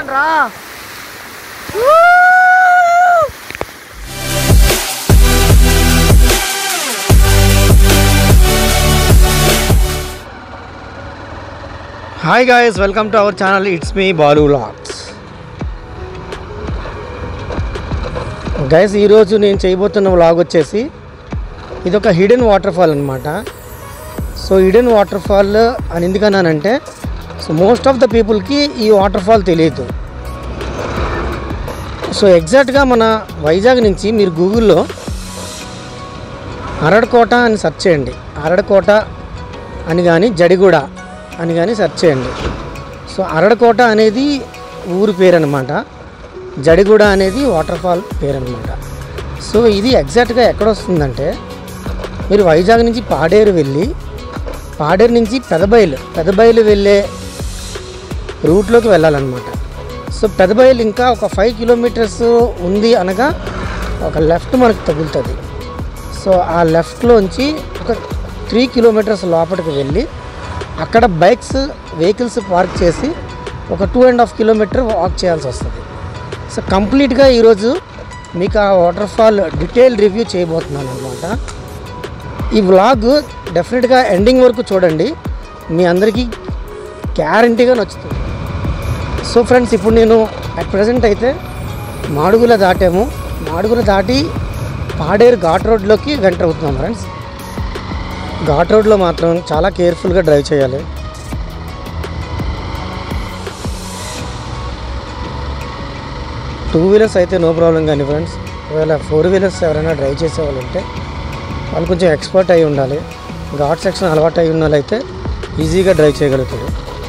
వచ్చేసాను రా hi guys welcome to our channel it's me Balu లాక్స్ గైస్ ఈరోజు నేను చేయబోతున్న వ్లాగ్ వచ్చేసి ఇది ఒక హిడెన్ వాటర్ ఫాల్ అనమాట సో హిడెన్ వాటర్ ఫాల్ అని ఎందుకన్నానంటే సో మోస్ట్ ఆఫ్ ద పీపుల్కి ఈ వాటర్ ఫాల్ తెలియదు సో ఎగ్జాక్ట్గా మన వైజాగ్ నుంచి మీరు గూగుల్లో అరడకోట అని సెర్చ్ చేయండి అరడకోట అని కానీ జడిగూడ అని కానీ సెర్చ్ చేయండి సో అరడకోట అనేది ఊరి పేరు అనమాట జడిగూడ అనేది వాటర్ ఫాల్ పేరు అనమాట సో ఇది ఎగ్జాక్ట్గా ఎక్కడ వస్తుందంటే మీరు వైజాగ్ నుంచి పాడేరు వెళ్ళి పాడేరు నుంచి పెదబయలు పెదబయలు వెళ్ళే రూట్లోకి వెళ్ళాలన్నమాట సో పెదబయలు ఇంకా ఒక ఫైవ్ కిలోమీటర్స్ ఉంది అనగా ఒక లెఫ్ట్ మనకు తగులుతుంది సో ఆ లెఫ్ట్లోంచి ఒక త్రీ కిలోమీటర్స్ లోపలికి వెళ్ళి అక్కడ బైక్స్ వెహికల్స్ పార్క్ చేసి ఒక two and half kilometre walk చేయాల్సి వస్తుంది సో కంప్లీట్గా ఈరోజు మీకు ఆ వాటర్ ఫాల్ డీటెయిల్ రివ్యూ చేయబోతున్నాను అనమాట ఈ వ్లాగ్ డెఫినెట్గా ఎండింగ్ వరకు చూడండి మీ అందరికీ గ్యారంటీగా నచ్చుతుంది సో ఫ్రెండ్స్ ఇప్పుడు నేను అట్ ప్రజెంట్ అయితే మాడుగుల దాటాము మాడుగుల దాటి పాడేరు ఘాట్ రోడ్లోకి ఎంటర్ అవుతున్నాం ఫ్రెండ్స్ ఘాట్ రోడ్లో మాత్రం చాలా కేర్ఫుల్గా డ్రైవ్ చేయాలి టూ వీలర్స్ అయితే నో ప్రాబ్లం కానీ ఫ్రెండ్స్ ఒకవేళ ఫోర్ వీలర్స్ ఎవరైనా డ్రైవ్ చేసే వాళ్ళు ఉంటే వాళ్ళు కొంచెం ఎక్స్పర్ట్ అయి ఉండాలి ఘాట్ సెక్షన్ అలవాటు అయి ఉన్న వాళ్ళైతే ఈజీగా డ్రైవ్ చేయగలుగుతాడు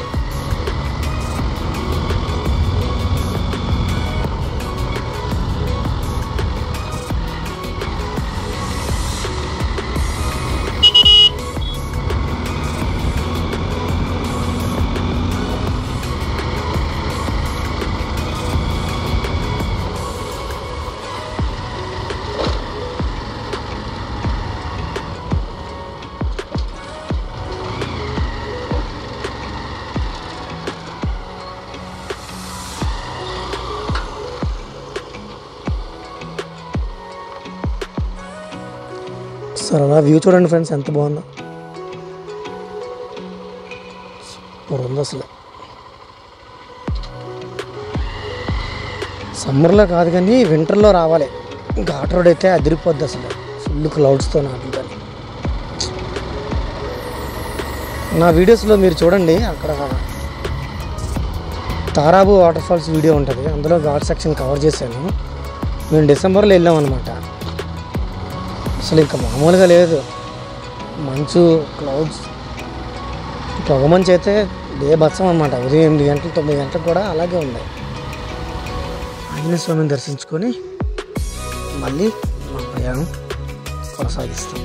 సరే అలా వ్యూ చూడండి ఫ్రెండ్స్ ఎంత బాగుందో సూపర్ ఉంది అసలు సమ్మర్లో కాదు కానీ వింటర్లో రావాలి ఘాట్ రోడ్ అయితే అదిరిపోద్ది అసలు ఫుల్ క్లౌడ్స్తో నాటుతాను నా వీడియోస్లో మీరు చూడండి అక్కడ తారాబు వాటర్ ఫాల్స్ వీడియో ఉంటుంది అందులో ఘాట్ సెక్షన్ కవర్ చేశాను మేము డిసెంబర్లో వెళ్ళాం అనమాట అసలు ఇంకా మామూలుగా లేదు మంచు క్లౌడ్స్ పొగమంచు అయితే డే బత్సం అనమాట ఉదయం ఎనిమిది గంటలు తొమ్మిది గంటలకు కూడా అలాగే ఉంది ఆంజనేయ స్వామిని దర్శించుకొని మళ్ళీ మా ప్రయాణం కొనసాగిస్తాం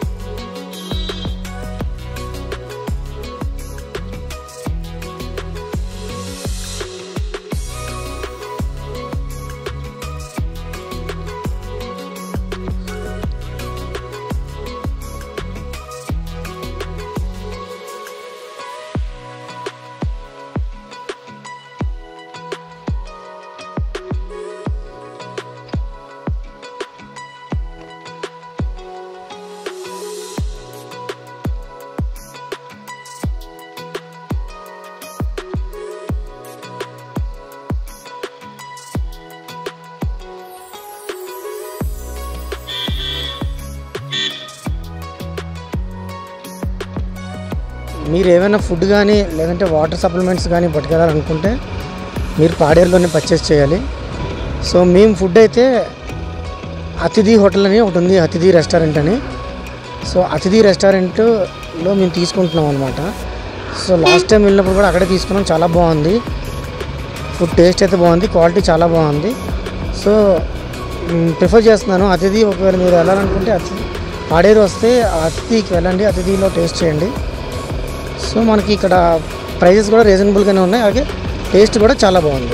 మీరు ఏమైనా ఫుడ్ కానీ లేదంటే వాటర్ సప్లిమెంట్స్ కానీ పట్టుకెళ్ళాలనుకుంటే మీరు పాడేరులోనే పర్చేస్ చేయాలి సో మేము ఫుడ్ అయితే అతిథి హోటల్ అని ఒకటి ఉంది అతిథి రెస్టారెంట్ అని సో అతిథి రెస్టారెంట్లో మేము తీసుకుంటున్నాం అనమాట సో లాస్ట్ టైం వెళ్ళినప్పుడు కూడా అక్కడే తీసుకున్నాం చాలా బాగుంది ఫుడ్ టేస్ట్ అయితే బాగుంది క్వాలిటీ చాలా బాగుంది సో ప్రిఫర్ చేస్తున్నాను అతిథి ఒకవేళ మీరు వెళ్ళాలనుకుంటే అతిథి పాడేరు వస్తే ఆ అతిథికి వెళ్ళండి అతిథిలో టేస్ట్ చేయండి సో మనకి ఇక్కడ ప్రైజెస్ కూడా రీజనబుల్గానే ఉన్నాయి అలాగే టేస్ట్ కూడా చాలా బాగుంది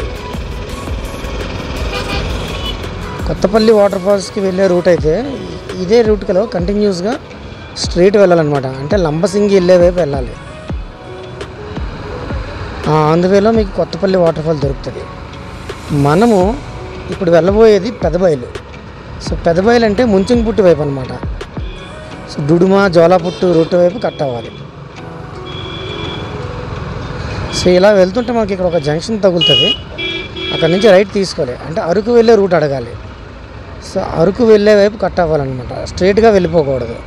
కొత్తపల్లి వాటర్ ఫాల్స్కి వెళ్ళే రూట్ అయితే ఇదే రూట్లో కంటిన్యూస్గా స్ట్రైట్ వెళ్ళాలన్నమాట అంటే లంబసింగి వెళ్ళే వైపు వెళ్ళాలి ఆ ఆంధ్రవేలో మీకు కొత్తపల్లి వాటర్ ఫాల్ దొరుకుతుంది మనము ఇప్పుడు వెళ్ళబోయేది పెదబయలు సో పెదబయలు అంటే ముంచింగిపుట్టు వైపు అనమాట సో డుడుమ జోలాపుట్టు రూట్ వైపు కట్ అవ్వాలి సో ఇలా వెళ్తుంటే మనకి ఇక్కడ ఒక జంక్షన్ తగులుతుంది అక్కడ నుంచి రైట్ తీసుకోవాలి అంటే అరకు వెళ్ళే రూట్ అడగాలి సో అరకు వెళ్ళే వైపు కట్ అవ్వాలన్నమాట స్ట్రైట్గా వెళ్ళిపోకూడదు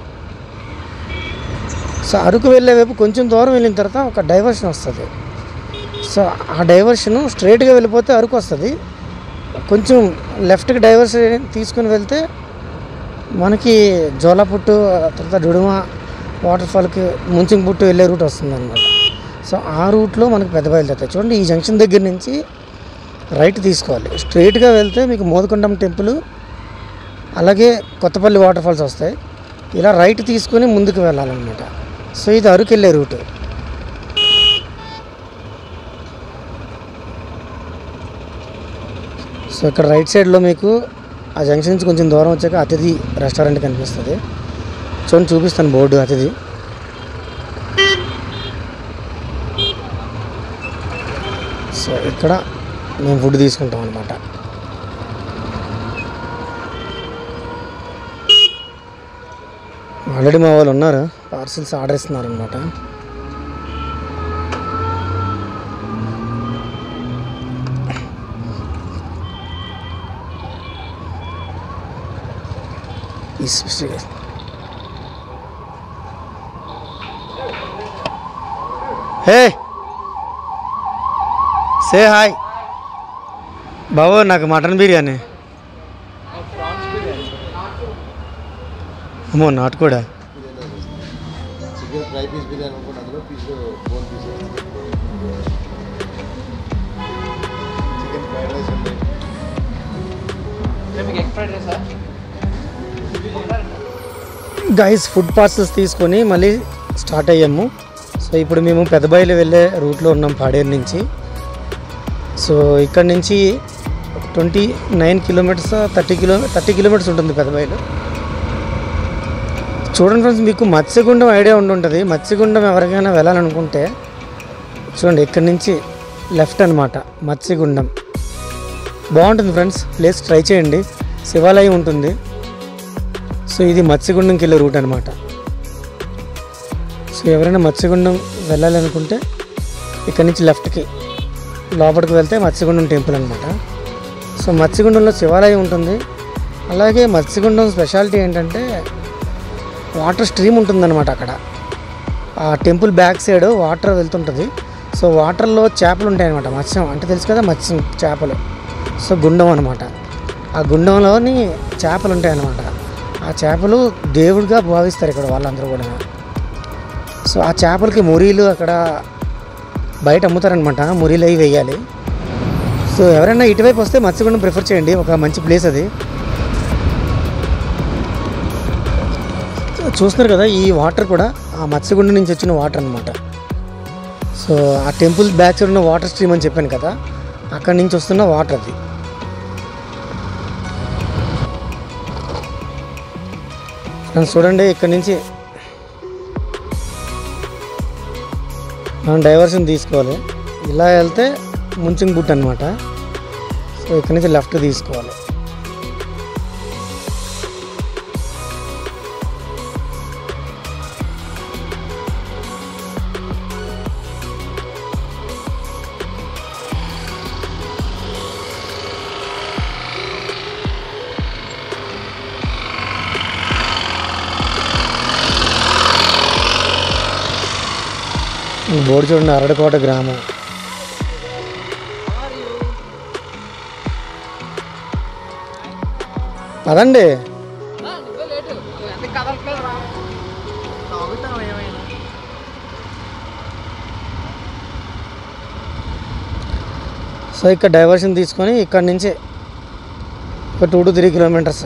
సో అరకు వెళ్ళే వైపు కొంచెం దూరం వెళ్ళిన తర్వాత ఒక డైవర్షన్ వస్తుంది సో ఆ డైవర్షన్ స్ట్రైట్గా వెళ్ళిపోతే అరకు వస్తుంది కొంచెం లెఫ్ట్కి డైవర్షన్ తీసుకుని వెళ్తే మనకి జోలాపుట్టు తర్వాత డుడుమ వాటర్ ఫాల్కి ముంచింగ్పుట్టు వెళ్ళే రూట్ వస్తుంది అనమాట సో ఆ రూట్లో మనకి పెద్ద బయలుదేరుతాయి చూడండి ఈ జంక్షన్ దగ్గర నుంచి రైట్ తీసుకోవాలి స్ట్రైట్గా వెళ్తే మీకు మోదకొండం టెంపుల్ అలాగే కొత్తపల్లి వాటర్ ఫాల్స్ వస్తాయి ఇలా రైట్ తీసుకొని ముందుకు వెళ్ళాలన్నమాట సో ఇది అరకు వెళ్ళే రూట్ సో ఇక్కడ రైట్ సైడ్లో మీకు ఆ జంక్షన్ నుంచి కొంచెం దూరం వచ్చాక అతిథి రెస్టారెంట్ కనిపిస్తుంది చూడండి చూపిస్తాను బోర్డు అతిథి సో ఇక్కడ మేము ఫుడ్ తీసుకుంటాం అనమాట ఆల్రెడీ మా వాళ్ళు ఉన్నారు పార్సిల్స్ ఆర్డర్ ఇస్తున్నారు అనమాట హే సే హాయ్ బాబు నాకు మటన్ బిర్యానీ అమ్మో నాటు కూడా చికెన్ ఫ్రై పీస్ బిర్యానీ అనుకోండి అందులో piece bone piece chicken fried rice ఉంది మీకు ఎగ్ ఫ్రైడ్ రైసా గైస్ ఫుడ్ పార్సల్స్ తీసుకొని మళ్ళీ స్టార్ట్ అయ్యాము సో ఇప్పుడు మేము పెద్దబయలు వెళ్ళే రూట్లో ఉన్నాం పాడేరు నుంచి సో ఇక్కడ నుంచి twenty nine kilometres thirty kilo thirty kilometres ఉంటుంది పెద్దబయలు చూడండి ఫ్రెండ్స్ మీకు మత్స్యగుండం ఐడియా ఉండి ఉంటుంది మత్స్యగుండం ఎవరికైనా వెళ్ళాలనుకుంటే చూడండి ఇక్కడ నుంచి లెఫ్ట్ అనమాట మత్స్యగుండం బాగుంటుంది ఫ్రెండ్స్ ప్లేస్ ట్రై చేయండి శివాలయం ఉంటుంది సో ఇది మత్స్యగుండంకి వెళ్ళే రూట్ అనమాట సో ఎవరైనా మత్స్యగుండం వెళ్ళాలనుకుంటే ఇక్కడ నుంచి లెఫ్ట్కి లోపలికి వెళ్తే మత్స్యగుండం టెంపుల్ అనమాట సో మత్స్యగుండంలో శివాలయం ఉంటుంది అలాగే మత్స్యగుండం స్పెషాలిటీ ఏంటంటే వాటర్ స్ట్రీమ్ ఉంటుందన్నమాట అక్కడ ఆ టెంపుల్ బ్యాక్ సైడ్ వాటర్ వెళ్తుంటుంది సో వాటర్లో చేపలు ఉంటాయి అనమాట మత్స్యం అంటే తెలుసు కదా మత్స్యం చేపలు సో గుండం అనమాట ఆ గుండంలోని చేపలు ఉంటాయి అనమాట ఆ చేపలు దేవుడిగా భావిస్తారు ఇక్కడ వాళ్ళందరూ కూడా సో ఆ చేపలకి మురీలు అక్కడ బయట అమ్ముతారనమాట మురీలు అవి వేయాలి సో ఎవరైనా ఇటువైపు వస్తే మత్స్యగుండం ప్రిఫర్ చేయండి ఒక మంచి ప్లేస్ అది సో చూస్తున్నారు కదా ఈ వాటర్ కూడా ఆ మత్స్యగుండం నుంచి వచ్చిన వాటర్ అనమాట సో ఆ టెంపుల్ బ్యాక్ సైడ్ ఉన్న వాటర్ స్ట్రీమ్ అని చెప్పాను కదా అక్కడి నుంచి వస్తున్న వాటర్ అది ఫ్రెండ్స్ చూడండి ఇక్కడ నుంచి మనం డైవర్షన్ తీసుకోవాలి ఇలా వెళ్తే ముంచింగ్ బుట్ అనమాట సో ఇక్కడ నుంచి లెఫ్ట్ తీసుకోవాలి ఈ బోర్డు చూడండి అరడకోట గ్రామం పదండి నువ్వే లేటు నువ్వు ఎందుకు కదలట్లేదు రా తాగుతావు ఏమైనా సో ఇక్కడ డైవర్షన్ తీసుకొని ఇక్కడ నుంచి ఒక టూ టు త్రీ కిలోమీటర్స్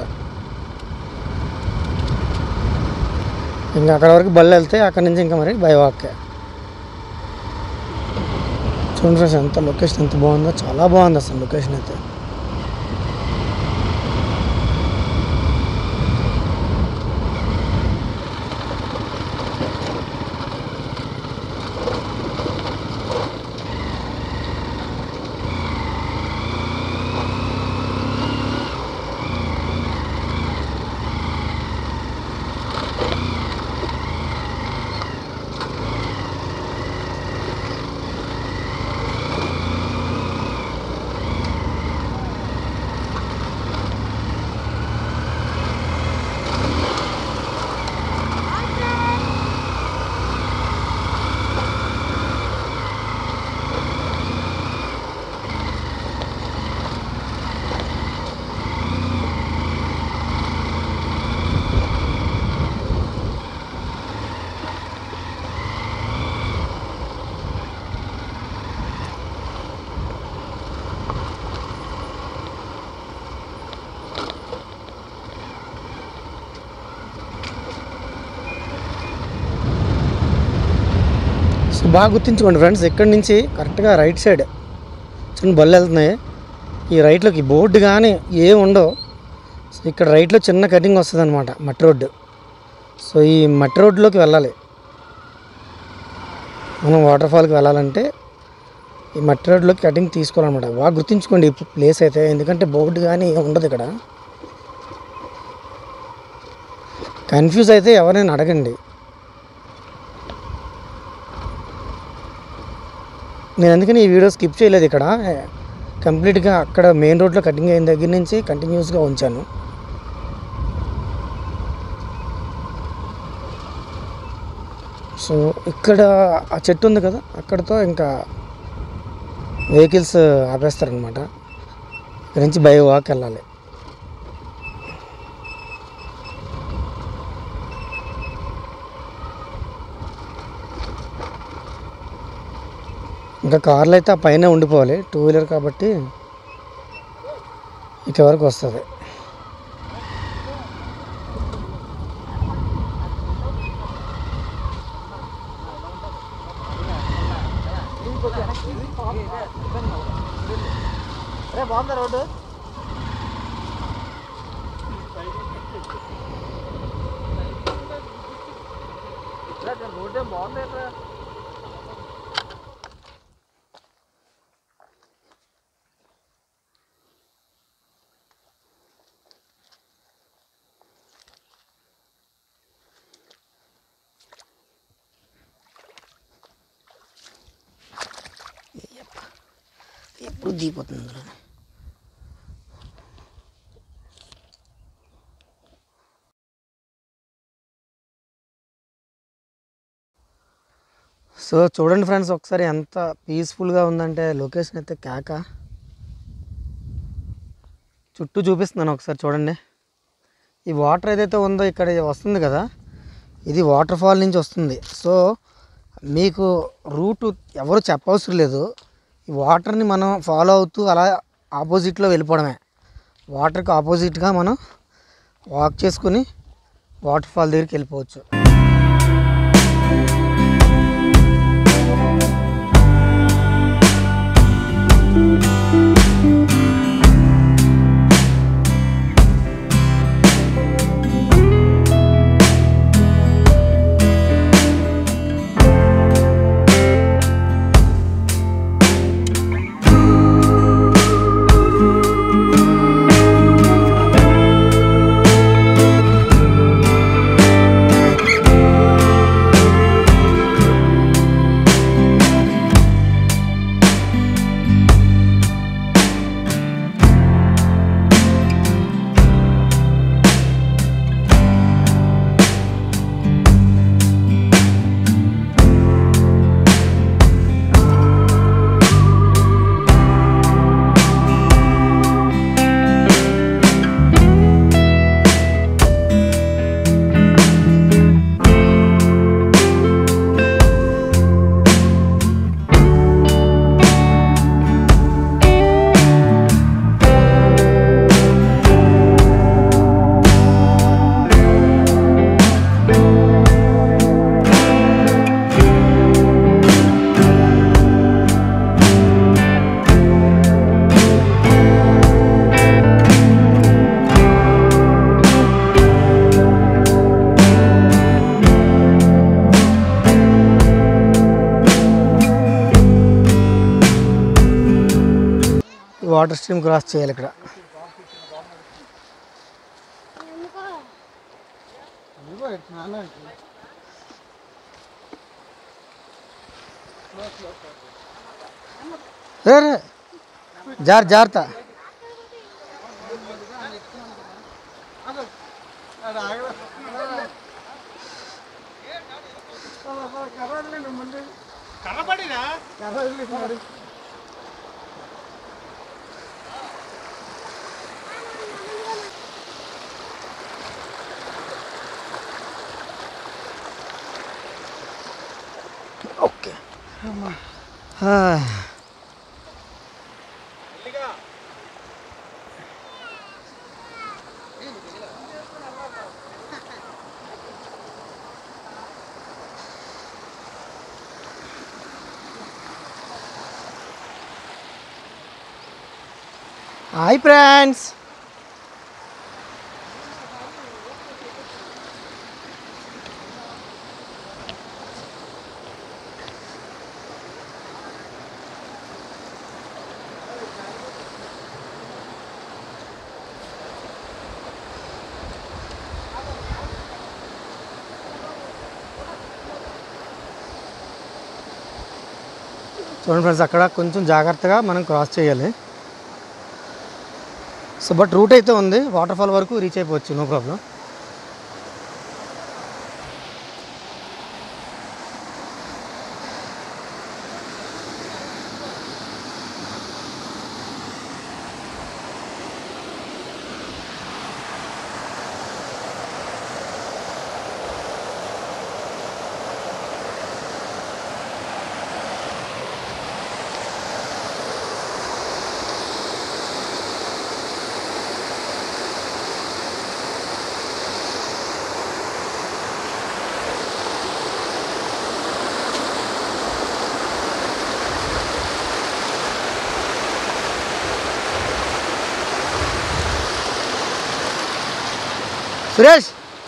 ఇంకా అక్కడ వరకు బళ్ళు వెళ్తే అక్కడ నుంచి ఇంకా మరి బై వాక్ చూడండి ఫ్రెండ్స్ ఎంత లొకేషన్ ఎంత బాగుందో చాలా బాగుంది అసలు లొకేషన్ అయితే సో బాగా గుర్తుంచుకోండి ఫ్రెండ్స్ ఇక్కడి నుంచి కరెక్ట్గా రైట్ సైడ్ చిన్న బళ్ళు వెళ్తున్నాయి ఈ రైట్లోకి బోర్డు కానీ ఏం ఉండవు సో ఇక్కడ రైట్లో చిన్న కటింగ్ వస్తుంది అనమాట మట్టి రోడ్డు సో ఈ మట్టి రోడ్లోకి వెళ్ళాలి మనం వాటర్ ఫాల్కి వెళ్ళాలంటే ఈ మట్టి రోడ్లోకి కటింగ్ తీసుకోవాలన్నమాట బాగా గుర్తుంచుకోండి ఈ ప్లేస్ అయితే ఎందుకంటే బోర్డు కానీ ఏం ఉండదు ఇక్కడ కన్ఫ్యూజ్ అయితే ఎవరైనా అడగండి నేను అందుకని ఈ వీడియో స్కిప్ చేయలేదు ఇక్కడ కంప్లీట్గా అక్కడ మెయిన్ రోడ్లో కటింగ్ అయిన దగ్గర నుంచి కంటిన్యూస్గా ఉంచాను సో ఇక్కడ ఆ చెట్టు ఉంది కదా అక్కడతో ఇంకా వెహికల్స్ ఆపేస్తారనమాట ఇక్కడ నుంచి బై వాక్ వెళ్ళాలి ఇంకా కార్లు అయితే ఆ పైన ఉండిపోవాలి టూ వీలర్ కాబట్టి ఇక వరకు వస్తుంది అరే బాగుందా రోడ్డు రోడ్డు ఏం బాగుంది ఇక్కడ ఎప్పుడు దిగిపోతుంది అందులో సో చూడండి ఫ్రెండ్స్ ఒకసారి ఎంత పీస్ఫుల్గా ఉందంటే లొకేషన్ అయితే కేక చుట్టూ చూపిస్తున్నాను ఒకసారి చూడండి ఈ వాటర్ ఏదైతే ఉందో ఇక్కడ వస్తుంది కదా ఇది వాటర్ ఫాల్ నుంచి వస్తుంది సో మీకు రూటు ఎవరు చెప్పవసరం లేదు ఈ వాటర్ని మనం ఫాలో అవుతూ అలా ఆపోజిట్లో వెళ్ళిపోవడమే వాటర్కి ఆపోజిట్గా మనం వాక్ చేసుకుని వాటర్ ఫాల్ దగ్గరికి వెళ్ళిపోవచ్చు ఈ వాటర్ స్ట్రీమ్ క్రాస్ చేయాలి ఇక్కడ రే రే జార్ జాగ్రత్త ఓకే ఆ. హాయ్ ఫ్రెండ్స్ చూడండి ఫ్రెండ్స్ అక్కడ కొంచెం జాగ్రత్తగా మనం క్రాస్ చేయాలి సో బట్ రూట్ అయితే ఉంది వాటర్ ఫాల్ వరకు రీచ్ అయిపోవచ్చు నో ప్రాబ్లం సురేష్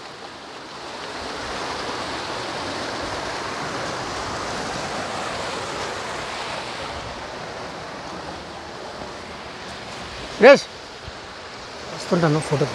సురేష్ వస్తుంటాను ఫోటో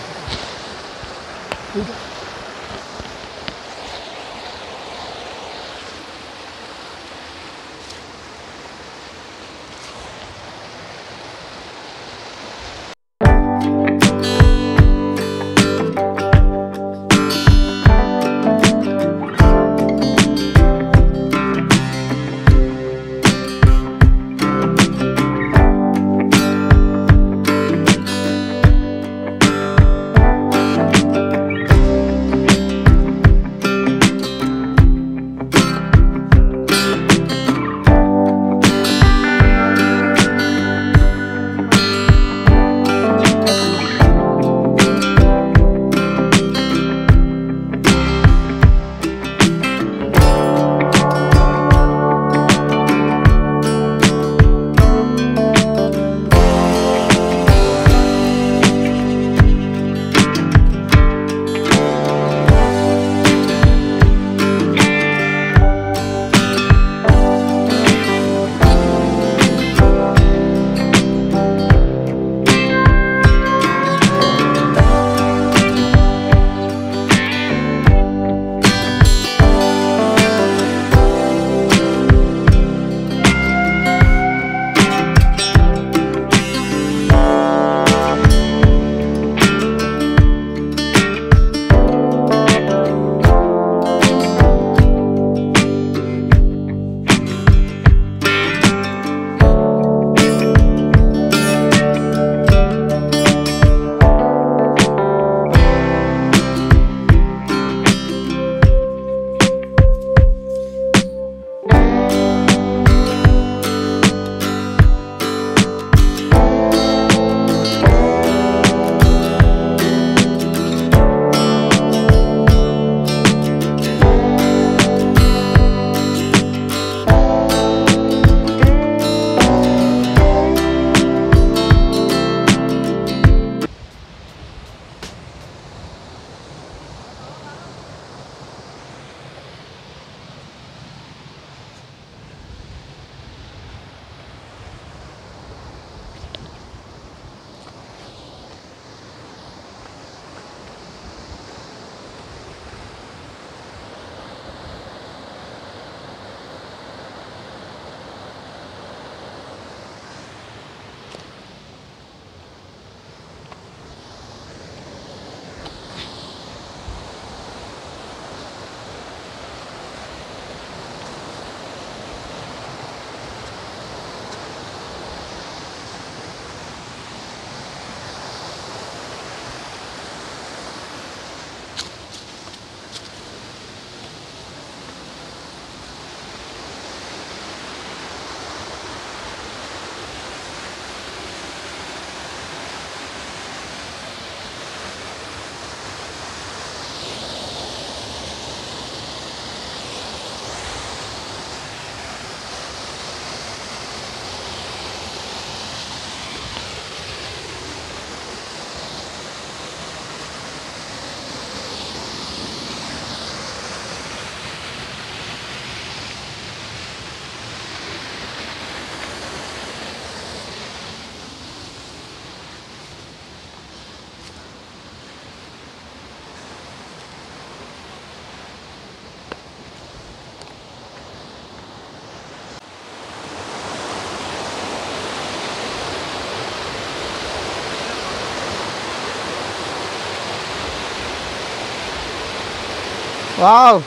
వావ్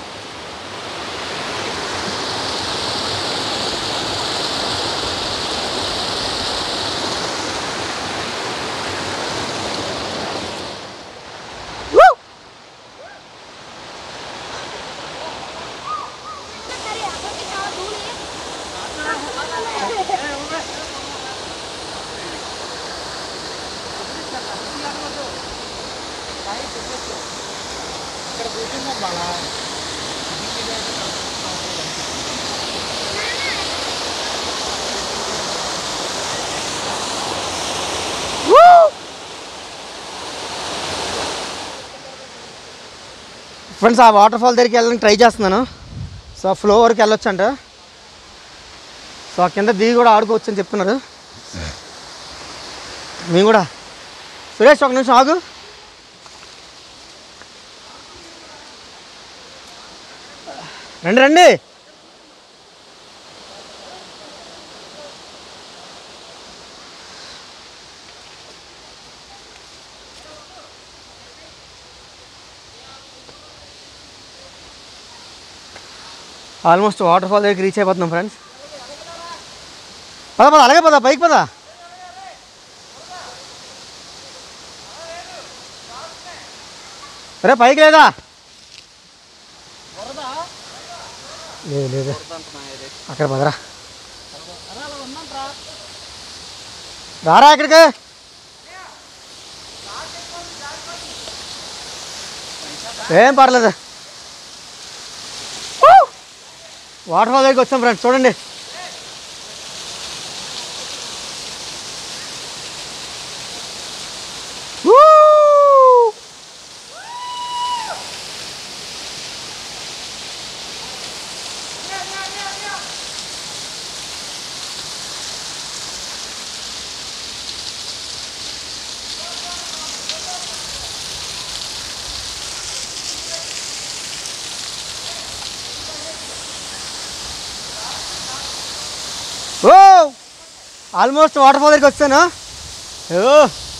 ఫ్రెండ్స్ ఆ వాటర్ ఫాల్ దగ్గరికి వెళ్ళడానికి ట్రై చేస్తున్నాను సో ఆ ఫ్లో వరకు వెళ్ళొచ్చు అంట సో ఆ కింద దిగి కూడా ఆడుకోవచ్చు అని చెప్తున్నారు మేము కూడా సురేష్ ఒక నిమిషం ఆగు రండి రండి ఆల్మోస్ట్ వాటర్ ఫాల్ దగ్గరికి రీచ్ అయిపోతున్నాం ఫ్రెండ్స్ పద పద అలాగే పద పైకి పద అరే పైకి లేదా లేదు లేదు అక్కడ పదరా రారా ఇక్కడికి ఏం పర్లేదు వాటర్ ఫాల్ దగ్గరికి వచ్చాం ఫ్రెండ్స్ చూడండి Woo! ఓ ఆల్మోస్ట్ వాటర్ ఫాల్ దగ్గరికి వచ్చాను ఓ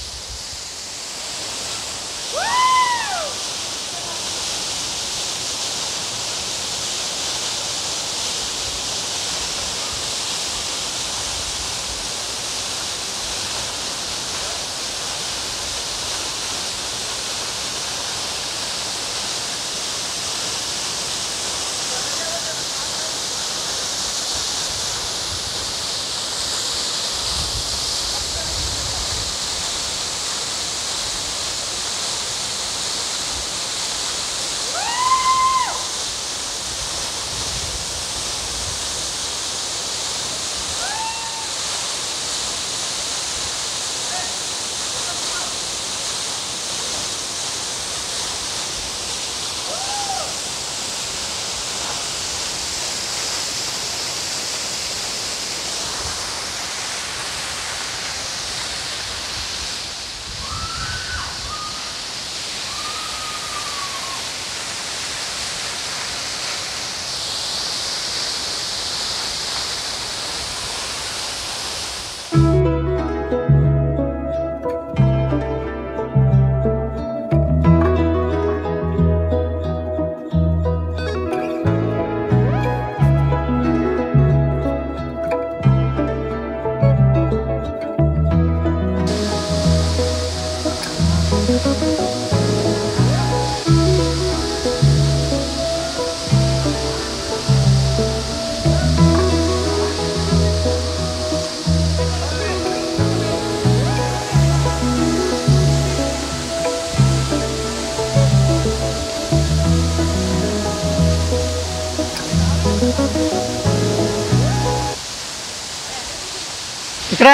ఇక్కడే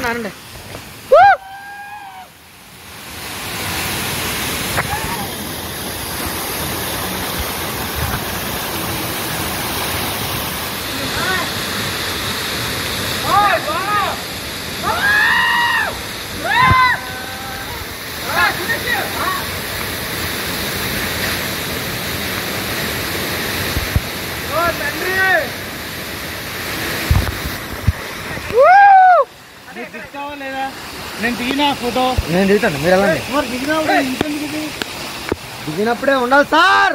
ఆనండి ఆనండి నేను దిగిన ఫోటో నేను దిగుతాను మీరు వెళ్ళండి దిగినప్పుడే ఉండాలి సార్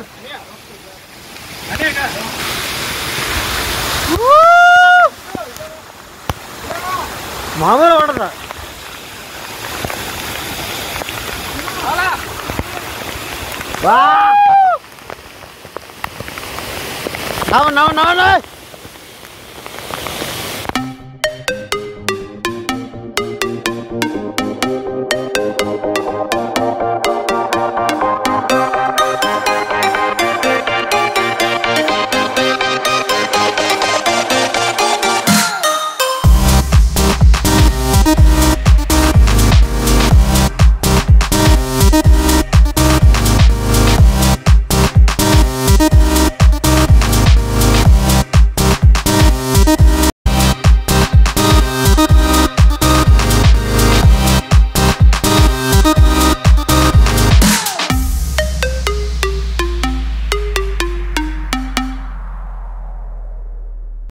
మామూలు ఉండదు వా! నవ్వు నవ్వు నవ్వు నవ్వు